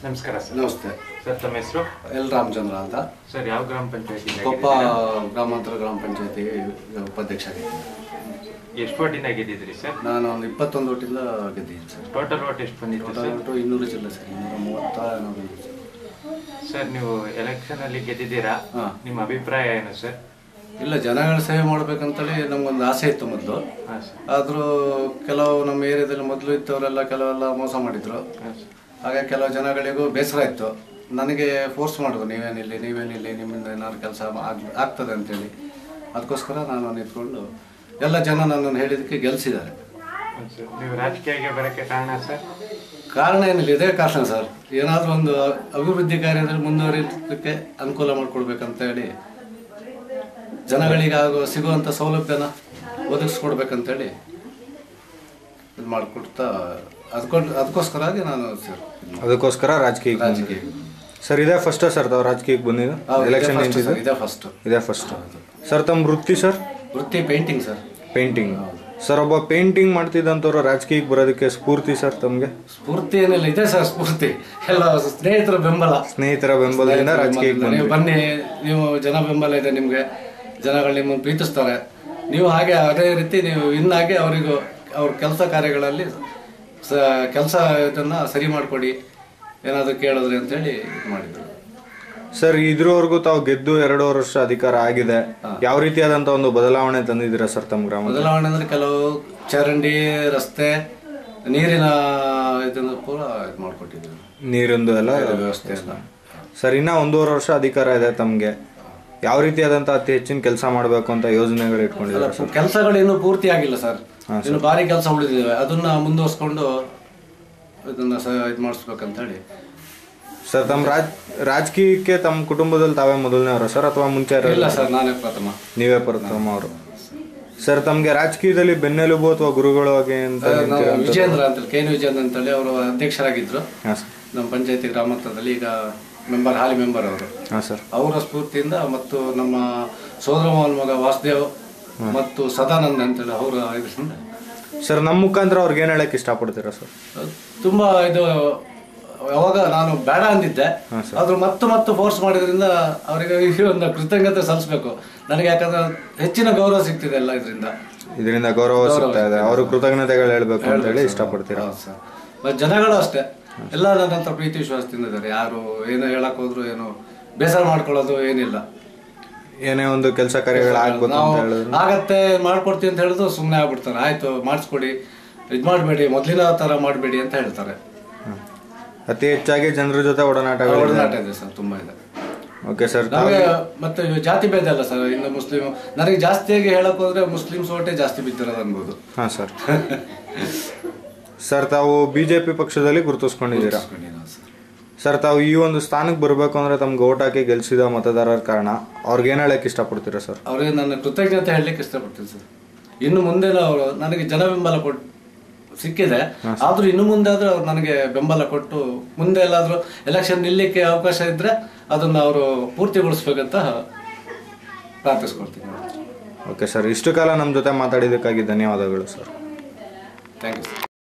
ನಮಸ್ಕಾರ ಸರ್ ನಮಸ್ತೆ ಸರ್ ತಮ್ಮ ಹೆಸರು ಎಲ್ ರಾಮಚಂದ್ರ ಅಂತ ಸರ್ ಯಾವ ಗ್ರಾಮ ಪಂಚಾಯತಿ ಕೊಪ್ಪ ಗ್ರಾಮಾಂತರ ಗ್ರಾಮ ಪಂಚಾಯತಿ ಉಪಾಧ್ಯಕ್ಷ ಆಗಿದ್ದೀನಿ ಎಷ್ಟು ಓಟಿನ ಗೆದ್ದಿದ್ರಿ ಸರ್ ನಾನು ಒಂದು ಇಪ್ಪತ್ತೊಂದು ಒಟ್ಟಿಂದ ಗೆದ್ದಿದ್ದೀನಿ ಸರ್ ಟೋಟಲ್ ಓಟ್ ಎಷ್ಟು ಬಂದಿತ್ತು ಟೋಟಲ್ ಸರ್ ಒಟ್ಟು ಇನ್ನೂರು ಜಿಲ್ಲೆ ಸರ್ ಇನ್ನೂರ ಮೂವತ್ತ ಏನೋ ಬಂದಿದೆ ಸರ್. ಸರ್ ನೀವು ಎಲೆಕ್ಷನ್ ಅಲ್ಲಿ ಗೆದ್ದಿದ್ದೀರಾ ಹಾ. ನಿಮ್ಮ ಅಭಿಪ್ರಾಯ ಏನು ಸರ್ ಇಲ್ಲ ಜನಗಳ ಸೇವೆ ಮಾಡ್ಬೇಕಂತೇಳಿ ನಮ್ಗೊಂದು ಆಸೆ ಇತ್ತು ಮೊದಲು ಹಾಂ ಸರ್ ಆದರೂ ಕೆಲವು ನಮ್ಮ ಏರಿಯಾದಲ್ಲಿ ಮೊದಲು ಇದ್ದವರೆಲ್ಲ ಕೆಲವೆಲ್ಲ ಮೋಸ ಮಾಡಿದ್ರು ಹಾಂ ಸರ್ ಹಾಗೆ ಕೆಲವು ಜನಗಳಿಗೂ ಬೇಸರ ಇತ್ತು ನನಗೆ ಫೋರ್ಸ್ ಮಾಡೋದು ನೀವೇನಿಲ್ಲಿ ನೀವೇನಿಲ್ಲಿ ನಿಮ್ಮಿಂದ ಏನಾದ್ರು ಕೆಲಸ ಆಗ್ತದೆ ಅಂತೇಳಿ ಅದಕ್ಕೋಸ್ಕರ ನಾನು ನಿಂತ್ಕೊಂಡು ಎಲ್ಲ ಜನ ನನ್ನನ್ನು ಹೇಳಿದ್ದಕ್ಕೆ ಗೆಲ್ಲಿಸಿದ್ದಾರೆ ಹೌದು ಸರ್ ನೀವು ರಾಜಕೀಯಕ್ಕೆ ಬರೋಕ್ಕೆ ಕಾರಣ ಸರ್ ಕಾರಣ ಏನಿಲ್ಲ ಇದೇ ಕಾರಣ ಸರ್ ಏನಾದರೂ ಒಂದು ಅಭಿವೃದ್ಧಿ ಕಾರ್ಯದಲ್ಲಿ ಮುಂದುವರಿಯೋದಕ್ಕೆ ಅನುಕೂಲ ಮಾಡಿಕೊಡ್ಬೇಕಂತ ಹೇಳಿ ಜನಗಳಿಗೆ ಆಗೋ ಸಿಗುವಂಥ ಸೌಲಭ್ಯನ ಒದಗಿಸ್ಕೊಡ್ಬೇಕಂತೇಳಿ ಇದು ಮಾಡಿಕೊಡ್ತಾ ಅದಕ್ಕೊಂಡು ಅದಕ್ಕೋಸ್ಕರಾಗಿ ನಾನು ಸರ್ ಅದಕ್ಕೋಸ್ಕರ ರಾಜಕೀಯ ರಾಜಕೀಯ ಸರ್ ಇದೇ ಫಸ್ಟ್ ಸರ್ ತಾವು ರಾಜಕೀಯಕ್ಕೆ ಬಂದಿದ್ದು ಎಲೆಕ್ಷನ್ ಫಸ್ಟ್ ನಿಂತಿದ್ದು ಸರ್ ಇದೇ ಫಸ್ಟ್ ಇದೇ ಫಸ್ಟ್ ಸರ್ ತಮ್ಮ ವೃತ್ತಿ ಸರ್ ವೃತ್ತಿ ಪೇಂಟಿಂಗ್ ಸರ್ ಪೇಂಟಿಂಗ್ ಸರ್ ಒಬ್ಬ ಪೇಂಟಿಂಗ್ ಮಾಡ್ತಿದ್ದಂಥವ್ರು ರಾಜಕೀಯಕ್ಕೆ ಬರೋದಕ್ಕೆ ಸ್ಫೂರ್ತಿ ಸರ್ ತಮಗೆ ಸ್ಫೂರ್ತಿ ಏನಿಲ್ಲ ಇದೆ ಸರ್ ಸ್ಫೂರ್ತಿ ಎಲ್ಲ ಸ್ನೇಹಿತರ ಬೆಂಬಲ ಸ್ನೇಹಿತರ ಬೆಂಬಲದಿಂದ ರಾಜಕೀಯಕ್ಕೆ ನೀವು ಬನ್ನಿ ನೀವು ಜನ ಬೆಂಬಲ ಇದೆ ನಿಮಗೆ ಜನಗಳು ನಿಮ್ಮನ್ನು ಪ್ರೀತಿಸ್ತಾರೆ ನೀವು ಹಾಗೆ ಅದೇ ರೀತಿ ನೀವು ಇನ್ನಾಗೆ ಅವರಿಗೂ ಅವ್ರ ಕೆಲಸ ಕಾರ್ಯಗಳಲ್ಲಿ ಸ ಕೆಲಸ ಇದನ್ನು ಸರಿ ಮಾಡಿಕೊಡಿ ಏನಾದರೂ ಕೇಳಿದ್ರಿ ಅಂತೇಳಿ ಇದು ಮಾಡಿದ್ರು ಸರ್ ಇದ್ರವರೆಗೂ ತಾವು ಗೆದ್ದು ಎರಡೂವರೆ ವರ್ಷ ಅಧಿಕಾರ ಆಗಿದೆ ಯಾವ ರೀತಿಯಾದಂಥ ಒಂದು ಬದಲಾವಣೆ ತಂದಿದ್ದೀರಾ ಸರ್ ತಮ್ಮ ಗ್ರಾಮ ಬದಲಾವಣೆ ಅಂದರೆ ಕೆಲವು ಚರಂಡಿ ರಸ್ತೆ ನೀರಿನ ಇದನ್ನು ಪೂರ ಇದು ಮಾಡಿಕೊಟ್ಟಿದ್ರು ನೀರಿಂದು ಎಲ್ಲ ವ್ಯವಸ್ಥೆ ಎಲ್ಲ ಸರ್ ಇನ್ನ ಒಂದೂವರೆ ವರ್ಷ ಅಧಿಕಾರ ಇದೆ ತಮಗೆ ಯಾವ ರೀತಿಯಾದಂಥ ಅತಿ ಹೆಚ್ಚಿನ ಕೆಲಸ ಮಾಡಬೇಕು ಅಂತ ಯೋಜನೆಗಳು ಇಟ್ಕೊಂಡಿದ್ದಾರೆ ಸರ್ ಕೆಲಸಗಳು ಇನ್ನೂ ಪೂರ್ತಿ ಆಗಿಲ್ಲ ಸರ್ ಇನ್ನು ಭಾರಿ ಕೆಲಸ ಉಳಿದಿದೆ ಅದನ್ನ ಮುಂದುವರ್ಸ್ಕೊಂಡು ಇದನ್ನ ಸ ಇದು ಮಾಡಿಸ್ಬೇಕಂತ ಹೇಳಿ ಸರ್ ತಮ್ಮ ರಾಜ್ ರಾಜಕೀಯಕ್ಕೆ ತಮ್ಮ ಕುಟುಂಬದಲ್ಲಿ ತಾವೇ ಮೊದಲನೇವರು ಸರ್ ಅಥವಾ ಮುಂಚೆ ಯಾರಾದ್ರು- ಇಲ್ಲ ಸರ್ ನಾನೇ ಪ್ರಥಮ ನೀವೇ ಪ್ರಥಮ ಅವರು ಸರ್ ತಮಗೆ ರಾಜಕೀಯದಲ್ಲಿ ಬೆನ್ನೆಲುಬು ಅಥವಾ ಗುರುಗಳು ಹಾಗೆ ಅಂತ ನಾವು ವಿಜೇಂದ್ರ ಅಂತೇಳಿ ಕೆ ಎನ್ ವಿಜೇಂದ್ರ ಅಂತೇಳಿ ಅವರು ಅಧ್ಯಕ್ಷರಾಗಿದ್ರು ಹಾಂ ಸರ್ ನಮ್ಮ ಪಂಚಾಯತಿ ಗ್ರಾಮಾಂತರದಲ್ಲಿ ಈಗ ಮೆಂಬರ್ ಹಾಲಿ ಮೆಂಬರ್ ಅವರು ಹಾಂ ಸರ್ ಅವರ ಸ್ಫೂರ್ತಿಯಿಂದ ಮತ್ತು ನಮ್ಮ ಸೋದರ ಮಾವನ ಮಗ ವಾಸುದೇವ್ ಮತ್ತು ಸದಾನಂದ್ ಅಂತೇಳಿ ಅವರ ಇದರಿಂದ ಸರ್ ನಮ್ಮ ಮುಖಾಂತರ ಅವ್ರಿಗೆ ಏನು ಹೇಳಕ್ಕೆ ಇಷ್ಟಪಡ್ತೀರಾ ಸರ್ ತುಂಬಾ ಇದು ಯಾವಾಗ ನಾನು ಬೇಡ ಅಂದಿದ್ದೆ ಆದ್ರೂ ಮತ್ತು ಮತ್ತು ಫೋರ್ಸ್ ಮಾಡಿದ್ರಿಂದ ಅವರಿಗೆ ಈ ಒಂದು ಕೃತಜ್ಞತೆ ಸಲ್ಲಿಸ್ಬೇಕು ನನಗೆ ಯಾಕಂದ್ರೆ ಹೆಚ್ಚಿನ ಗೌರವ ಸಿಗ್ತಿದೆ ಎಲ್ಲ ಇದರಿಂದ ಇದರಿಂದ ಗೌರವ ಸಿಗ್ತಾ ಇದೆ ಅವರು ಕೃತಜ್ಞತೆಗಳು ಹೇಳ್ಬೇಕು ಅಂತ ಹೇಳಿ ಇಷ್ಟಪಡ್ತೀರಾ ಹೌದು ಸರ್ ಮತ್ತು ಜನಗಳು ಅಷ್ಟೇ ಎಲ್ಲ ನನ್ನ ಹತ್ರ ಪ್ರೀತಿ ವಿಶ್ವಾಸದಿಂದ ಇದ್ದಾರೆ ಯಾರು ಏನೋ ಹೇಳಕ್ ಹೋದ್ರು ಏನು ಬೇಸರ ಮಾಡ್ಕೊಳ್ಳೋದು ಏನಿಲ್ಲ ಏನೇ ಒಂದು ಕೆಲಸ ಕಾರ್ಯಗಳು ಆಗ್ಬೇಕು ನಾವು ಅಂತ ಹೇಳಿದ್ರು ಆಗತ್ತೆ ಮಾಡ್ಕೊಡ್ತೀವಿ ಅಂತ ಹೇಳಿದ್ರು ಸುಮ್ಮನೆ ಆಗ್ಬಿಡ್ತಾರೆ ಆಯ್ತು ಮಾಡಿಸ್ಕೊಡಿ ಇದು ಮಾಡಬೇಡಿ ಮೊದಲಿನ ಥರ ಮಾಡಬೇಡಿ ಅಂತ ಹೇಳ್ತಾರೆ ಹ್ಮ್. ಅತಿ ಹೆಚ್ಚಾಗಿ ಜನರ ಜೊತೆ ಒಡನಾಟಗಳು ಒಡನಾಟ ಇದೆ ಸರ್ ತುಂಬಾ ಇದೆ ಓಕೆ ಸರ್ ನಮಗೆ ಮತ್ತೆ ಇವು ಜಾತಿ ಭೇದ ಅಲ್ಲ ಸರ್ ಇನ್ನು ಮುಸ್ಲಿಂ ನನಗೆ ಜಾಸ್ತಿಯಾಗಿ ಹೇಳಕ್ ಹೋದ್ರೆ ಮುಸ್ಲಿಮ್ಸ್ ಓಟೆ ಜಾಸ್ತಿ ಬಿದ್ದಿರೋದು ಅನ್ಬೋದು ಹಾಂ ಸರ್ ಸರ್ ತಾವು ಬಿ ಜೆ ಪಿ ಪಕ್ಷದಲ್ಲಿ ಗುರುತಿಸ್ಕೊಂಡಿದ್ದೀರಾ ಸರ್ ತಾವು ಈ ಒಂದು ಸ್ಥಾನಕ್ಕೆ ಬರಬೇಕು ಅಂದ್ರೆ ತಮ್ಗೆ ಓಟ್ ಹಾಕಿ ಗೆಲ್ಸಿದ ಮತದಾರರ ಕಾರಣ ಅವ್ರಿಗೆ ಏನು ಹೇಳಕ್ಕೆ ಇಷ್ಟಪಡ್ತೀರಾ ಸರ್ ಅವ್ರಿಗೆ ನನ್ನ ಕೃತಜ್ಞತೆ ಹೇಳಲಿಕ್ಕೆ ಇಷ್ಟಪಡ್ತೀನಿ ಸರ್ ಇನ್ನು ಮುಂದೆ ಅವರು ನನಗೆ ಜನ ಬೆಂಬಲ ಕೊಟ್ಟು ಸಿಕ್ಕಿದೆ ಆದ್ರೂ ಇನ್ನು ಮುಂದೆ ಆದ್ರೂ ಅವ್ರು ನನಗೆ ಬೆಂಬಲ ಕೊಟ್ಟು ಮುಂದೆ ಎಲ್ಲಾದ್ರೂ ಎಲೆಕ್ಷನ್ ನಿಲ್ಲಕ್ಕೆ ಅವಕಾಶ ಇದ್ರೆ ಅದನ್ನ ಅವರು ಪೂರ್ತಿಗೊಳಿಸ್ಬೇಕಂತ ಪ್ರಾರ್ಥಿಸ್ಕೊಳ್ತೀನಿ ಓಕೆ ಸರ್ ಇಷ್ಟು ಕಾಲ ನಮ್ಮ ಜೊತೆ ಮಾತಾಡಿದ್ದಕ್ಕಾಗಿ ಧನ್ಯವಾದಗಳು ಸರ್ ಥ್ಯಾಂಕ್ ಯು ಸರ್